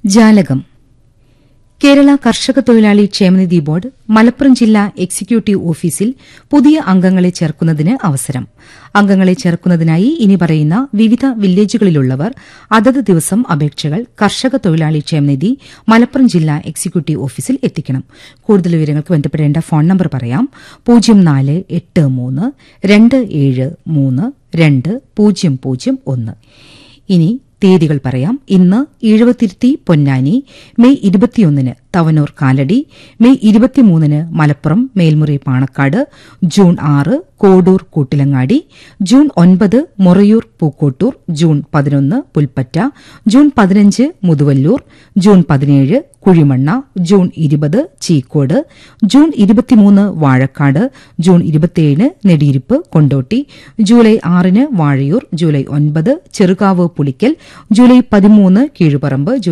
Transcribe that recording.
ജാലകം കേരള കർഷക തൊഴിലാളി ക്ഷേമനിധി ബോർഡ് മലപ്പുറം ജില്ലാ എക്സിക്യൂട്ടീവ് ഓഫീസിൽ പുതിയ അംഗങ്ങളെ ചേർക്കുന്നതിന് അവസരം അംഗങ്ങളെ ചേർക്കുന്നതിനായി ഇനി പറയുന്ന വിവിധ വില്ലേജുകളിലുള്ളവർ അതത് ദിവസം അപേക്ഷകൾ കർഷക തൊഴിലാളി ക്ഷേമനിധി മലപ്പുറം ജില്ലാ എക്സിക്യൂട്ടീവ് ഓഫീസിൽ എത്തിക്കണം കൂടുതൽ വിവരങ്ങൾക്ക് ബന്ധപ്പെടേണ്ട ഫോൺ നമ്പർ പറയാം പൂജ്യം നാല് എട്ട് മൂന്ന് രണ്ട് ഏഴ് മൂന്ന് രണ്ട് പൂജ്യം പൂജ്യം ഒന്ന് ഇനി തീയതികൾ പറയാം ഇന്ന് ഈഴവത്തിരുത്തി പൊന്നാനി മെയ് ഇരുപത്തിയൊന്നിന് തവനൂർ കാലടി മെയ് ഇരുപത്തിമൂന്നിന് മലപ്പുറം മേൽമുറി പാണക്കാട് ജൂൺ ആറ് കോഡൂർ കൂട്ടിലങ്ങാടി ജൂൺ ഒൻപത് മൊറയൂർ പൂക്കോട്ടൂർ ജൂൺ പതിനൊന്ന് പുൽപ്പറ്റ ജൂൺ പതിനഞ്ച് മുതുവല്ലൂർ ജൂൺ പതിനേഴ് കുഴിമണ്ണ ജൂൺ ഇരുപത് ചീക്കോട് ജൂൺ ഇരുപത്തിമൂന്ന് വാഴക്കാട് ജൂൺ ഇരുപത്തിയേഴ് നെടിയിരിപ്പ് കൊണ്ടോട്ടി ജൂലൈ ആറിന് വാഴയൂർ ജൂലൈ ഒൻപത് ചെറുകാവ് പുളിക്കൽ ജൂലൈ പതിമൂന്ന് കീഴുപറമ്പ്